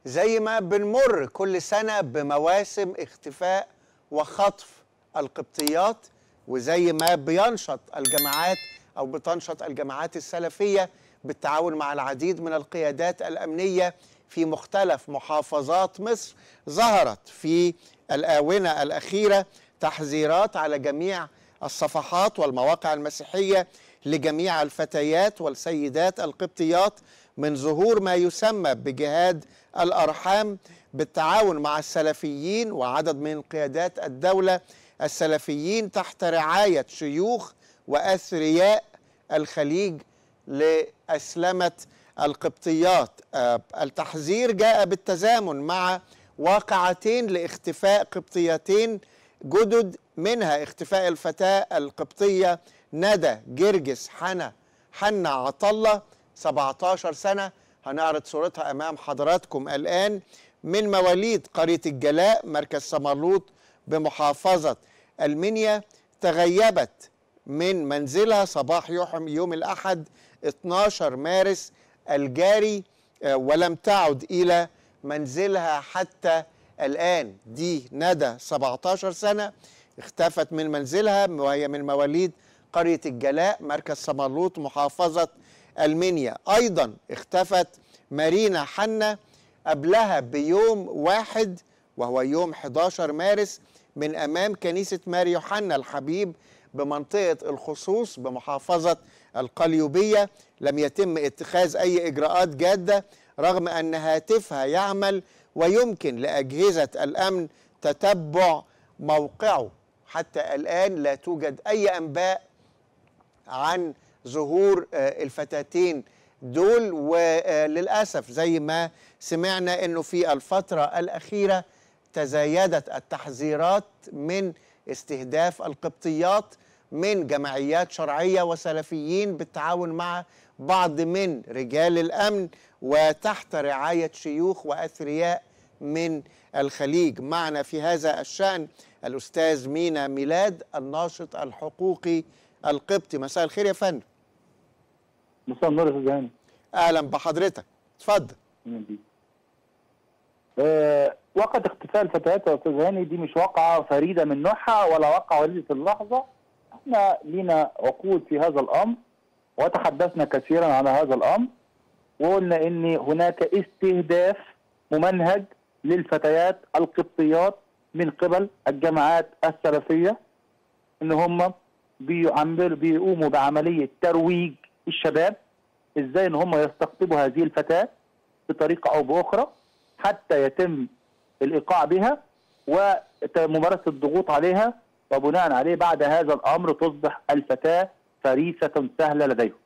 زي ما بنمر كل سنة بمواسم اختفاء وخطف القبطيات وزي ما بينشط الجماعات أو بتنشط الجماعات السلفية بالتعاون مع العديد من القيادات الأمنية في مختلف محافظات مصر ظهرت في الآونة الأخيرة تحذيرات على جميع الصفحات والمواقع المسيحية لجميع الفتيات والسيدات القبطيات من ظهور ما يسمى بجهاد الأرحام بالتعاون مع السلفيين وعدد من قيادات الدولة السلفيين تحت رعاية شيوخ وأثرياء الخليج لأسلمة القبطيات آه، التحذير جاء بالتزامن مع واقعتين لاختفاء قبطيتين جدد منها اختفاء الفتاة القبطية ندى جرجس حنا حنا عطلة 17 سنة هنعرض صورتها أمام حضراتكم الآن من مواليد قرية الجلاء مركز سمرلوط بمحافظة المنيا تغيبت من منزلها صباح يوم الأحد 12 مارس الجاري آه، ولم تعد إلى منزلها حتى الآن دي ندى 17 سنة اختفت من منزلها وهي من مواليد قرية الجلاء مركز سمرلوط محافظة المنيا أيضا اختفت مارينا حنا قبلها بيوم واحد وهو يوم 11 مارس من أمام كنيسة ماري يوحنا الحبيب بمنطقة الخصوص بمحافظة القليوبية لم يتم اتخاذ أي إجراءات جادة رغم أن هاتفها يعمل ويمكن لأجهزة الأمن تتبع موقعه حتى الآن لا توجد أي أنباء عن ظهور آه، الفتاتين دول وللأسف زي ما سمعنا أنه في الفترة الأخيرة تزايدت التحذيرات من استهداف القبطيات من جمعيات شرعية وسلفيين بالتعاون مع بعض من رجال الأمن وتحت رعاية شيوخ وأثرياء من الخليج معنا في هذا الشأن الأستاذ مينا ميلاد الناشط الحقوقي القبطي مساء الخير يا فندم مساء النور يا استاذ هاني اهلا بحضرتك اتفضل أه وقت اختفاء الفتيات يا استاذ هاني دي مش واقعه فريده من نوعها ولا واقعه وليده اللحظه احنا لينا عقود في هذا الامر وتحدثنا كثيرا عن هذا الامر وقلنا ان هناك استهداف ممنهج للفتيات القبطيات من قبل الجماعات السلفيه ان هم بيعملوا بيقوموا بعمليه ترويج الشباب ازاي ان هم يستقطبوا هذه الفتاه بطريقه او باخرى حتى يتم الايقاع بها وممارسه الضغوط عليها وبناء عليه بعد هذا الامر تصبح الفتاه فريسه سهله لديهم.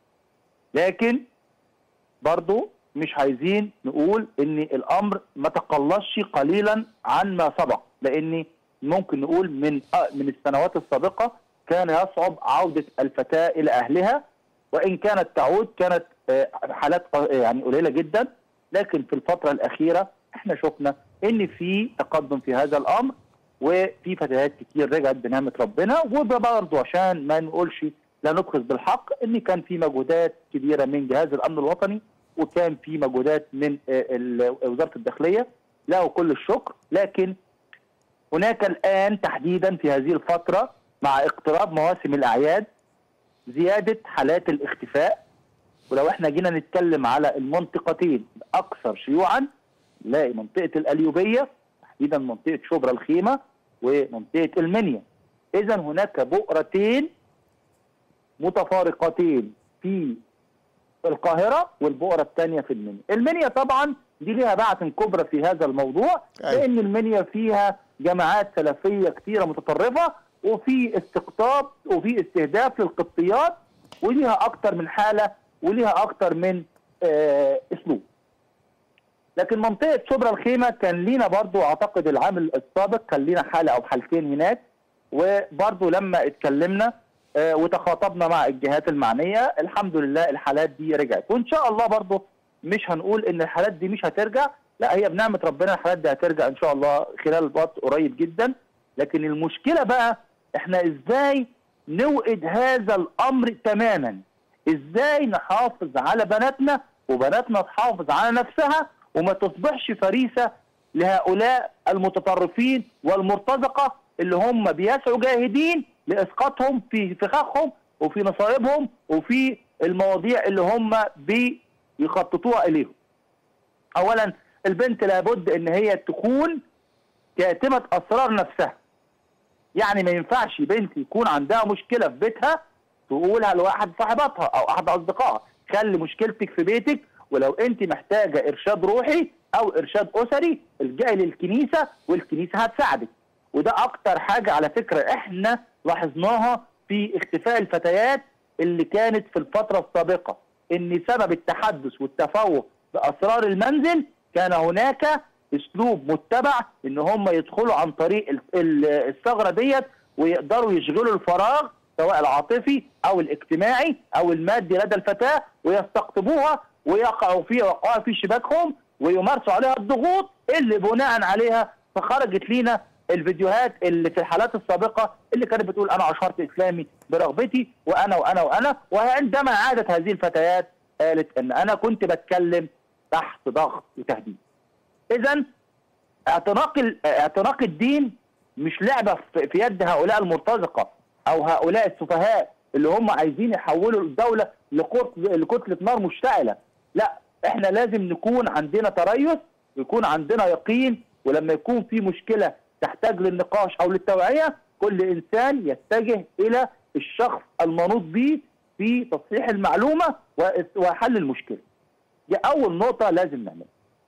لكن برضو مش عايزين نقول ان الامر ما تقلصش قليلا عن ما سبق لان ممكن نقول من من السنوات السابقه كان يصعب عوده الفتاه الى اهلها وان كانت تعود كانت حالات يعني قليله جدا لكن في الفتره الاخيره احنا شفنا ان في تقدم في هذا الامر وفي فتيات كتير رجعت بنعمه ربنا وبرضه عشان ما نقولش لا نبخس بالحق ان كان في مجهودات كبيره من جهاز الامن الوطني وكان في مجهودات من وزاره الداخليه له كل الشكر لكن هناك الان تحديدا في هذه الفتره مع اقتراب مواسم الاعياد زياده حالات الاختفاء ولو احنا جينا نتكلم على المنطقتين الاكثر شيوعا نلاقي منطقه الاليوبيه تحديدا منطقه شبرا الخيمه ومنطقه المنيا اذا هناك بؤرتين متفارقتين في القاهره والبؤره الثانيه في المنيا المنيا طبعا دي ليها بعث كبرى في هذا الموضوع لان المنيا فيها جماعات سلفيه كثيره متطرفه وفي استقطاب وفي استهداف للقبطيات وليها اكثر من حاله وليها اكثر من آه اسلوب لكن منطقه شبرا الخيمه كان لينا برضو اعتقد العام السابق كان لينا حاله او حالتين هناك وبرضو لما اتكلمنا آه وتخاطبنا مع الجهات المعنيه الحمد لله الحالات دي رجعت وان شاء الله برضو مش هنقول ان الحالات دي مش هترجع لا هي بنعمه ربنا الحالات دي هترجع ان شاء الله خلال وقت قريب جدا لكن المشكله بقى احنا ازاي نوقد هذا الامر تماما ازاي نحافظ على بناتنا وبناتنا تحافظ على نفسها وما تصبحش فريسه لهؤلاء المتطرفين والمرتزقه اللي هم بيسعوا جاهدين لاسقاطهم في فخاخهم وفي نصائبهم وفي المواضيع اللي هم بيخططوها اليهم. اولا البنت لابد ان هي تكون كاتمه اسرار نفسها. يعني ما ينفعش بنت يكون عندها مشكله في بيتها تقولها لواحد صاحباتها او احد اصدقائها خلي مشكلتك في بيتك ولو انت محتاجه ارشاد روحي او ارشاد اسري الجئي للكنيسه والكنيسه هتساعدك وده اكتر حاجه على فكره احنا لاحظناها في اختفاء الفتيات اللي كانت في الفتره السابقه ان سبب التحدث والتفوق باسرار المنزل كان هناك اسلوب متبع ان هم يدخلوا عن طريق ال- ال- الثغره ديت ويقدروا يشغلوا الفراغ سواء العاطفي او الاجتماعي او المادي لدى الفتاه ويستقطبوها ويقعوا فيها ويقعوا في شباكهم ويمارسوا عليها الضغوط اللي بناء عليها فخرجت لينا الفيديوهات اللي في الحالات السابقه اللي كانت بتقول انا عشرت اسلامي برغبتي وانا وانا وانا وعندما عادت هذه الفتيات قالت ان انا كنت بتكلم تحت ضغط وتهديد. اذا اعتناق ال- اعتناق الدين مش لعبه في في يد هؤلاء المرتزقه او هؤلاء السفهاء اللي هم عايزين يحولوا الدوله لكتل- لكتله نار مشتعله لا احنا لازم نكون عندنا تريث ويكون عندنا يقين ولما يكون في مشكله تحتاج للنقاش او للتوعيه كل انسان يتجه الى الشخص المنوط به في تصحيح المعلومه وإس- وحل المشكله. دي اول نقطه لازم نعملها.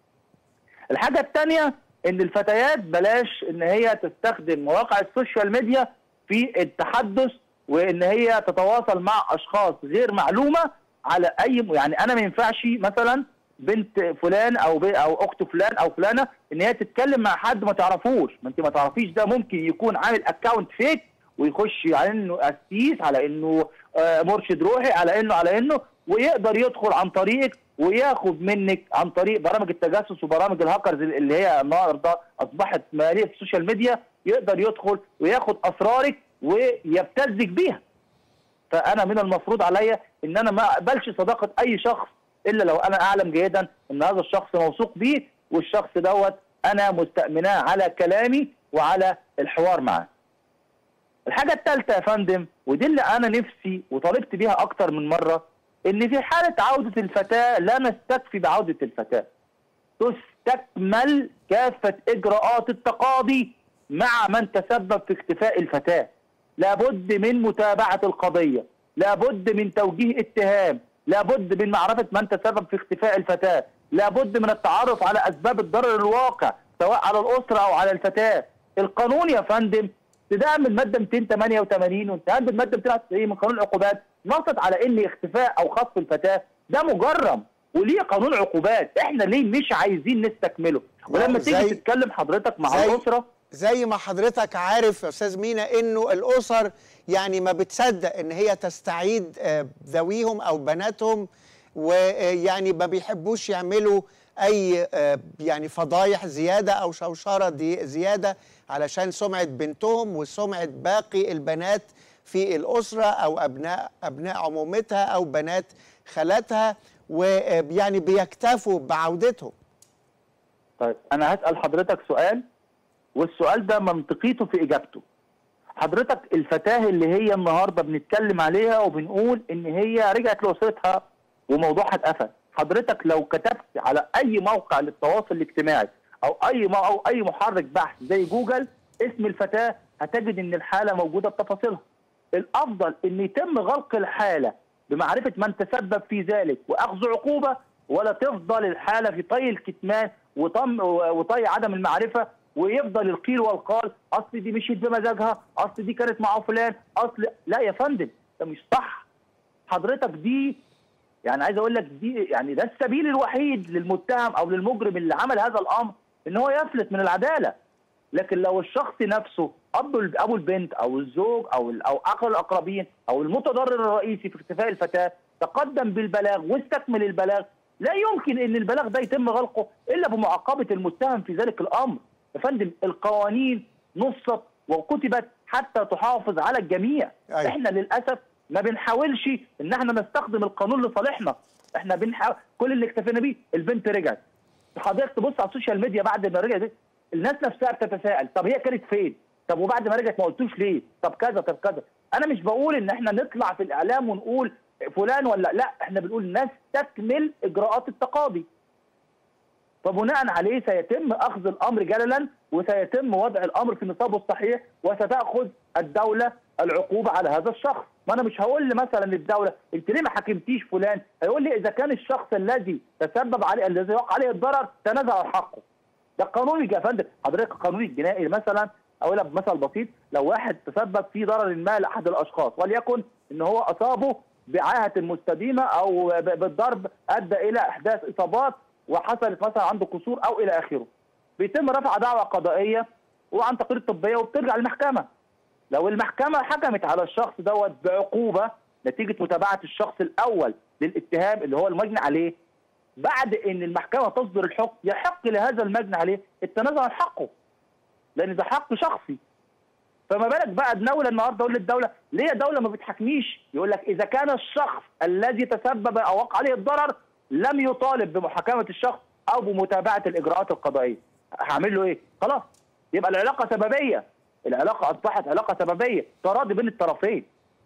الحاجه الثانيه ان الفتيات بلاش ان هي تستخدم مواقع السوشيال ميديا في التحدث وان هي تتواصل مع اشخاص غير معلومه على اي يعني انا ما ينفعش مثلا بنت فلان او بي او اخت فلان او فلانه ان هي تتكلم مع حد ما تعرفوش ما انت ما تعرفيش ده ممكن يكون عامل اكونت فيك ويخش على انه قسيس على انه آه، مرشد روحي على انه على انه ويقدر يدخل عن طريقك وياخد منك عن طريق برامج التجسس وبرامج الهاكرز اللي هي النهارده اصبحت ماليه في السوشيال ميديا يقدر يدخل وياخد اسرارك ويبتزك بيها فانا من المفروض عليا ان انا ما اقبلش صداقه اي شخص الا لو انا اعلم جيدا ان هذا الشخص موثوق بيه والشخص دوت انا مستأمناه على كلامي وعلى الحوار معاه. الحاجه الثالثه يا فندم ودي اللي انا نفسي وطالبت بيها اكتر من مره ان في حاله عوده الفتاه لا نستكفي بعوده الفتاه. تستكمل كافه اجراءات التقاضي مع من تسبب في اختفاء الفتاه. لابد من متابعه القضيه، لابد من توجيه اتهام، لابد من معرفه من تسبب في اختفاء الفتاه، لابد من التعرف على اسباب الضرر الواقع سواء على الاسره او على الفتاه. القانون يا فندم ابتداء من الماده 288 وانتهاء بالماده 291 من قانون العقوبات نصت على ان اختفاء او خطف الفتاه ده مجرم وليه قانون عقوبات احنا ليه مش عايزين نستكمله ولما زي- تيجي تتكلم حضرتك مع زي- الاسره زي ما حضرتك عارف يا استاذ مينا انه الاسر يعني ما بتصدق ان هي تستعيد آه، ذويهم او بناتهم ويعني ما بيحبوش يعملوا اي آه، يعني فضايح زياده او شوشره دي زياده علشان سمعه بنتهم وسمعه باقي البنات في الاسره او ابناء ابناء عمومتها او بنات خالاتها ويعني بيكتفوا بعودتهم طيب انا هسال حضرتك سؤال والسؤال ده منطقيته في اجابته حضرتك الفتاه اللي هي النهارده بنتكلم عليها وبنقول ان هي رجعت لاسرتها وموضوعها اتقفل حضرتك لو كتبت على اي موقع للتواصل الاجتماعي او اي مو او اي محرك بحث زي جوجل اسم الفتاه هتجد ان الحاله موجوده بتفاصيلها الافضل ان يتم غلق الحاله بمعرفه من تسبب في ذلك واخذ عقوبه ولا تفضل الحاله في طي الكتمان وطم وطي عدم المعرفه ويفضل القيل والقال اصل دي مشيت بمزاجها اصل دي كانت مع فلان اصل لا يا فندم ده مش صح حضرتك دي يعني عايز اقول لك دي يعني ده السبيل الوحيد للمتهم او للمجرم اللي عمل هذا الامر ان هو يفلت من العداله لكن لو الشخص نفسه اب ابو البنت او الزوج او ال- او اخر الاقربين او المتضرر الرئيسي في اختفاء الفتاه تقدم بالبلاغ واستكمل البلاغ لا يمكن ان البلاغ ده يتم غلقه الا بمعاقبه المتهم في ذلك الامر يا فندم القوانين نصت وكتبت حتى تحافظ على الجميع أيوة. احنا للاسف ما بنحاولش ان احنا نستخدم القانون لصالحنا احنا بنحاول كل اللي اكتفينا بيه البنت رجعت حضرتك تبص على السوشيال ميديا بعد ما رجعت الناس نفسها بتتساءل طب هي كانت فين؟ طب وبعد ما رجعت ما قلتوش ليه؟ طب كذا طب كذا انا مش بقول ان احنا نطلع في الاعلام ونقول فلان ولا لا احنا بنقول نستكمل اجراءات التقاضي فبناء عليه سيتم اخذ الامر جللا وسيتم وضع الامر في نصابه الصحيح وستاخذ الدوله العقوبه على هذا الشخص ما انا مش هقول مثلا للدوله انت ليه ما حكمتيش فلان هيقول لي اذا كان الشخص الذي تسبب عليه الذي وقع عليه الضرر تنازل عن حقه ده القانون يا فندم حضرتك القانون الجنائي مثلا اقولها بمثل بسيط لو واحد تسبب في ضرر ما لاحد الاشخاص وليكن ان هو اصابه بعاهه مستديمه او بالضرب ادى الى احداث اصابات وحصلت مثلا عنده كسور او الى اخره بيتم رفع دعوى قضائيه وعن تقرير طبيه وبترجع للمحكمه لو المحكمه حكمت على الشخص دوت بعقوبه نتيجه متابعه الشخص الاول للاتهام اللي هو المجني عليه بعد ان المحكمه تصدر الحكم يحق لهذا المجني عليه التنازل عن حقه لان ده حق شخصي فما بالك بقى الدوله النهارده اقول للدوله ليه يا دوله ما بتحاكميش يقول لك اذا كان الشخص الذي تسبب او وقع عليه الضرر لم يطالب بمحاكمه الشخص او بمتابعه الاجراءات القضائيه هعمل له ايه خلاص يبقى العلاقه سببيه العلاقه اصبحت علاقه سببيه تراضي بين الطرفين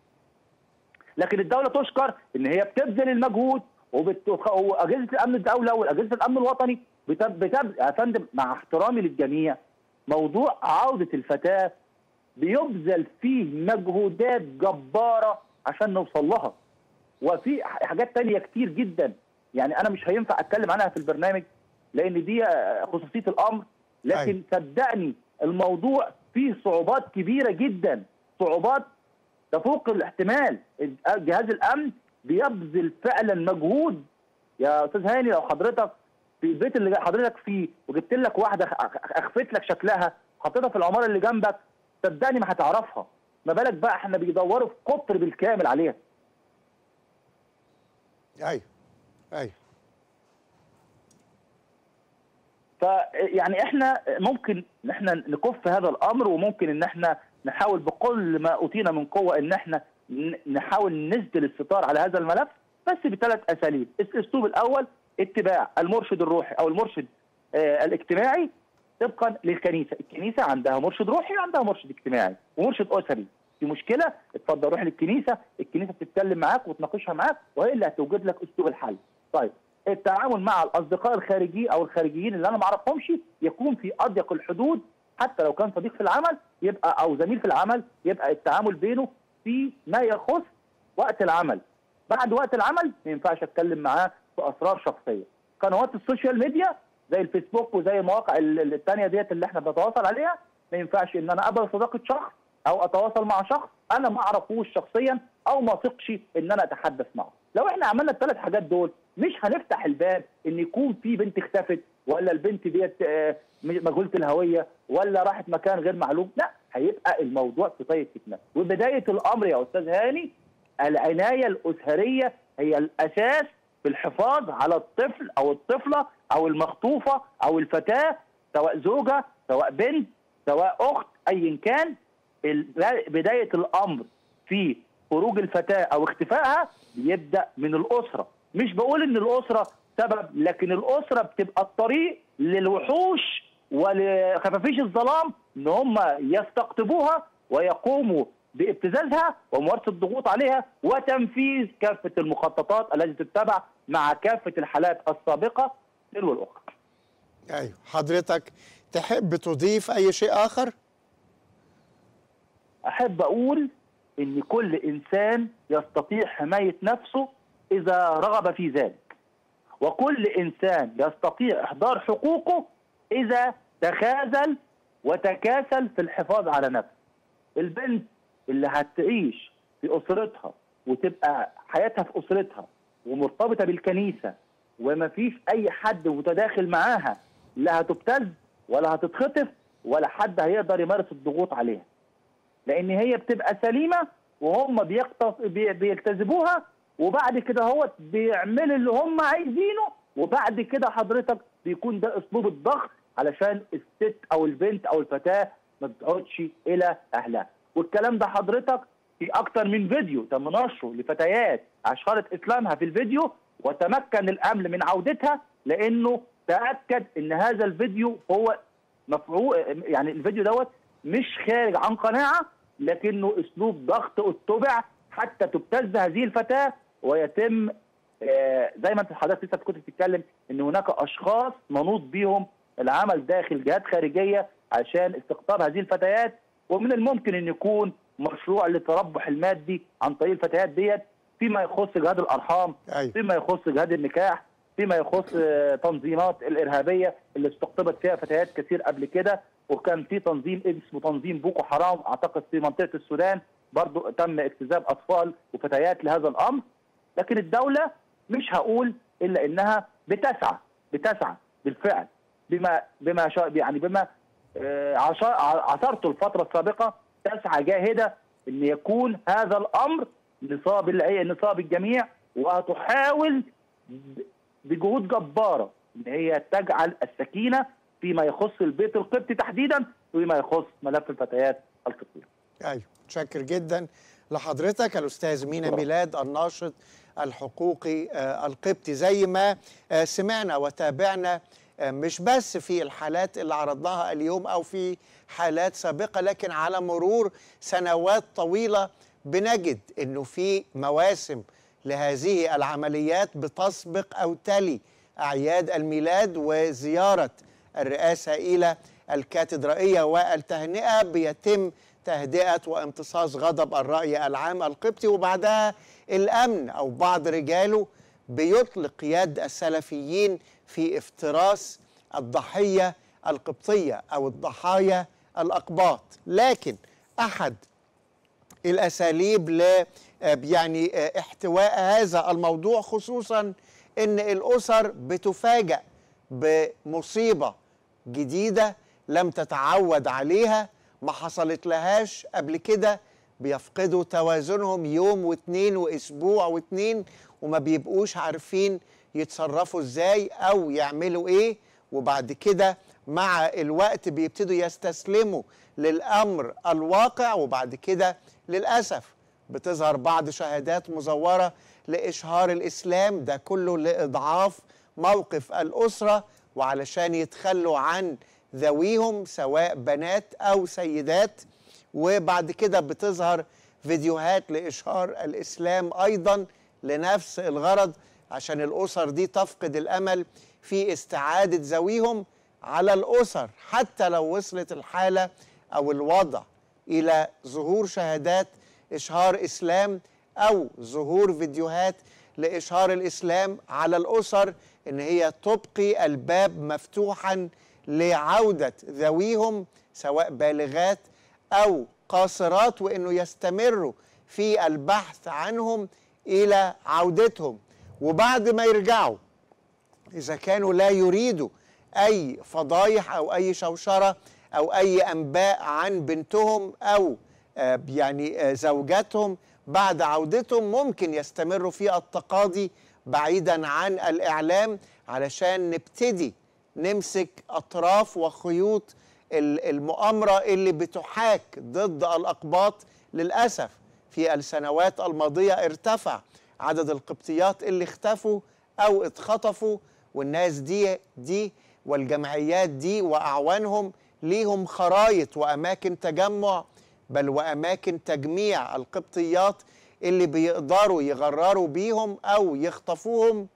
لكن الدوله تشكر ان هي بتبذل المجهود وبت... واجهزه الامن الدوله واجهزه الامن الوطني بتب... بتب... يا فندم مع احترامي للجميع موضوع عوده الفتاه بيبذل فيه مجهودات جباره عشان نوصل لها وفي حاجات تانية كتير جدا يعني انا مش هينفع اتكلم عنها في البرنامج لان دي خصوصيه الامر لكن أيوة. صدقني الموضوع فيه صعوبات كبيره جدا صعوبات تفوق الاحتمال جهاز الامن بيبذل فعلا مجهود يا استاذ هاني لو حضرتك في البيت اللي حضرتك فيه وجبت لك واحده اخفيت لك شكلها حطيتها في العماره اللي جنبك صدقني ما هتعرفها ما بالك بقى احنا بيدوروا في قطر بالكامل عليها ايوه ايوه فيعني احنا ممكن ان احنا نكف هذا الامر وممكن ان احنا نحاول بكل ما اوتينا من قوه ان احنا ن- نحاول نسدل الستار على هذا الملف بس بثلاث اساليب، الاسلوب الاول اتباع المرشد الروحي او المرشد آه الاجتماعي طبقا للكنيسه، الكنيسه عندها مرشد روحي وعندها مرشد اجتماعي ومرشد اسري، في مشكله اتفضل روح للكنيسه، الكنيسه بتتكلم معاك وتناقشها معاك وهي اللي هتوجد لك اسلوب الحل. طيب التعامل مع الاصدقاء الخارجيين او الخارجيين اللي انا ما اعرفهمش يكون في اضيق الحدود حتى لو كان صديق في العمل يبقى او زميل في العمل يبقى التعامل بينه في ما يخص وقت العمل بعد وقت العمل ما ينفعش اتكلم معاه في اسرار شخصيه قنوات السوشيال ميديا زي الفيسبوك وزي المواقع ال- ال- التانية ديت اللي احنا بنتواصل عليها ما ينفعش ان انا اقبل صداقه شخص او اتواصل مع شخص انا ما اعرفوش شخصيا او ما اثقش ان انا اتحدث معه لو احنا عملنا الثلاث حاجات دول مش هنفتح الباب ان يكون في بنت اختفت ولا البنت ديت آه، مجهوله الهويه ولا راحت مكان غير معلوم لا هيبقى الموضوع في طي فتنه وبدايه الامر يا استاذ هاني العنايه الاسريه هي الاساس في الحفاظ على الطفل او الطفله او المخطوفه او الفتاه سواء زوجه سواء بنت سواء اخت ايا كان ال- بدايه الامر في خروج الفتاه او اختفائها بيبدا من الاسره مش بقول ان الاسره سبب لكن الاسره بتبقى الطريق للوحوش ولخفافيش الظلام ان هم يستقطبوها ويقوموا بابتزازها وممارسه الضغوط عليها وتنفيذ كافه المخططات التي تتبع مع كافه الحالات السابقه تلو الاخرى. ايوه حضرتك تحب تضيف اي شيء اخر احب اقول ان كل انسان يستطيع حمايه نفسه اذا رغب في ذلك وكل انسان يستطيع احضار حقوقه اذا تخاذل وتكاسل في الحفاظ على نفسه البنت اللي هتعيش في اسرتها وتبقى حياتها في اسرتها ومرتبطه بالكنيسه وما فيش اي حد متداخل معاها لا هتبتز ولا هتتخطف ولا حد هيقدر يمارس الضغوط عليها لان هي بتبقى سليمه وهم بيقتص... بي... بيلتزموها وبعد كده هو بيعملوا اللي هم عايزينه وبعد كده حضرتك بيكون ده اسلوب الضغط علشان الست او البنت او الفتاه ما بتقعدش الى اهلها والكلام ده حضرتك في اكتر من فيديو تم نشره لفتيات اشهرت اسلامها في الفيديو وتمكن الامن من عودتها لانه تاكد ان هذا الفيديو هو مفعول يعني الفيديو دوت مش خارج عن قناعه لكنه اسلوب ضغط اتبع حتى تبتز هذه الفتاه ويتم آه، زي ما انت حضرتك لسه كنت بتتكلم ان هناك اشخاص منوط بيهم العمل داخل جهات خارجيه عشان استقطاب هذه الفتيات ومن الممكن ان يكون مشروع للتربح المادي عن طريق الفتيات ديت فيما يخص جهاد الارحام أيوة. فيما يخص جهاد النكاح فيما يخص آه، تنظيمات الارهابيه اللي استقطبت فيها فتيات كثير قبل كده وكان في تنظيم اسمه تنظيم بوكو حرام اعتقد في منطقه السودان برضو تم اكتساب اطفال وفتيات لهذا الامر لكن الدوله مش هقول الا انها بتسعى بتسعى بالفعل بما بما شا يعني بما آه، عشا- ع- عثرته الفتره السابقه تسعى جاهده ان يكون هذا الامر نصاب العي- نصاب الجميع وتحاول ب- بجهود جباره ان هي تجعل السكينه فيما يخص البيت القبطي تحديدا وفيما يخص ملف الفتيات القبطيه. ايوه متشكر جدا لحضرتك الاستاذ مينا شكرا. ميلاد الناشط الحقوقي آه، القبطي زي ما آه، سمعنا وتابعنا آه، مش بس في الحالات اللي عرضناها اليوم او في حالات سابقه لكن على مرور سنوات طويله بنجد انه في مواسم لهذه العمليات بتسبق او تلي اعياد الميلاد وزياره الرئاسه الى الكاتدرائيه والتهنئه بيتم تهدئه وامتصاص غضب الراي العام القبطي وبعدها الامن او بعض رجاله بيطلق يد السلفيين في افتراس الضحيه القبطيه او الضحايا الاقباط لكن احد الاساليب ل يعني احتواء هذا الموضوع خصوصا ان الاسر بتفاجأ بمصيبه جديده لم تتعود عليها ما حصلت لهاش قبل كده بيفقدوا توازنهم يوم واتنين واسبوع واتنين وما بيبقوش عارفين يتصرفوا ازاي او يعملوا ايه وبعد كده مع الوقت بيبتدوا يستسلموا للامر الواقع وبعد كده للاسف بتظهر بعض شهادات مزوره لاشهار الاسلام ده كله لاضعاف موقف الاسره وعلشان يتخلوا عن ذويهم سواء بنات او سيدات وبعد كده بتظهر فيديوهات لاشهار الاسلام ايضا لنفس الغرض عشان الاسر دي تفقد الامل في استعاده ذويهم على الاسر حتى لو وصلت الحاله او الوضع الى ظهور شهادات اشهار اسلام او ظهور فيديوهات لاشهار الاسلام على الاسر ان هي تبقي الباب مفتوحا لعوده ذويهم سواء بالغات او قاصرات وانه يستمروا في البحث عنهم الى عودتهم وبعد ما يرجعوا اذا كانوا لا يريدوا اي فضايح او اي شوشره او اي انباء عن بنتهم او آه يعني آه زوجاتهم بعد عودتهم ممكن يستمروا في التقاضي بعيدا عن الاعلام علشان نبتدي نمسك اطراف وخيوط المؤامره اللي بتحاك ضد الاقباط للاسف في السنوات الماضيه ارتفع عدد القبطيات اللي اختفوا او اتخطفوا والناس دي دي والجمعيات دي واعوانهم ليهم خرايط واماكن تجمع بل واماكن تجميع القبطيات اللي بيقدروا يغرروا بيهم او يخطفوهم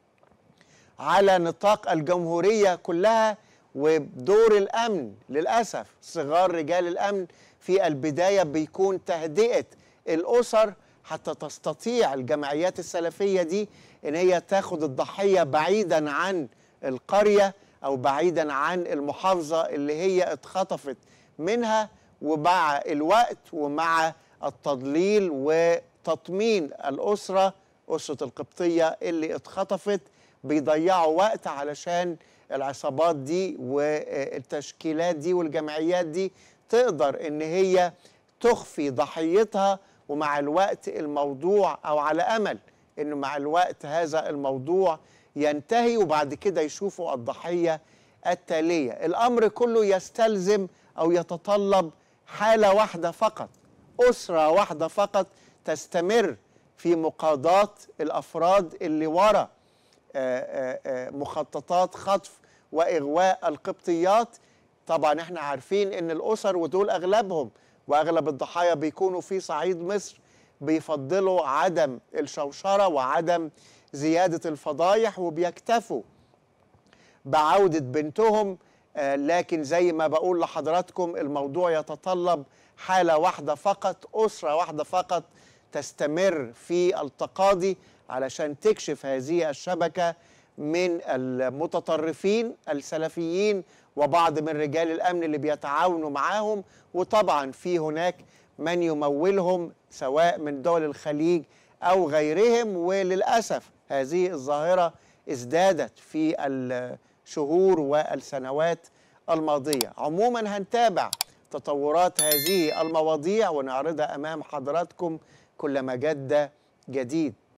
على نطاق الجمهوريه كلها ودور الامن للاسف صغار رجال الامن في البدايه بيكون تهدئه الاسر حتى تستطيع الجمعيات السلفيه دي ان هي تاخد الضحيه بعيدا عن القريه او بعيدا عن المحافظه اللي هي اتخطفت منها ومع الوقت ومع التضليل وتطمين الاسره اسره القبطيه اللي اتخطفت بيضيعوا وقت علشان العصابات دي والتشكيلات دي والجمعيات دي تقدر ان هي تخفي ضحيتها ومع الوقت الموضوع او على امل انه مع الوقت هذا الموضوع ينتهي وبعد كده يشوفوا الضحيه التاليه الامر كله يستلزم او يتطلب حاله واحده فقط اسره واحده فقط تستمر في مقاضاه الافراد اللي ورا مخططات خطف واغواء القبطيات طبعا احنا عارفين ان الاسر ودول اغلبهم واغلب الضحايا بيكونوا في صعيد مصر بيفضلوا عدم الشوشره وعدم زياده الفضايح وبيكتفوا بعودة بنتهم آه، لكن زي ما بقول لحضراتكم الموضوع يتطلب حالة واحدة فقط أسرة واحدة فقط تستمر في التقاضي علشان تكشف هذه الشبكة من المتطرفين السلفيين وبعض من رجال الأمن اللي بيتعاونوا معاهم وطبعا في هناك من يمولهم سواء من دول الخليج أو غيرهم وللأسف هذه الظاهرة ازدادت في الشهور والسنوات الماضية عموما هنتابع تطورات هذه المواضيع ونعرضها أمام حضراتكم كلما جد جديد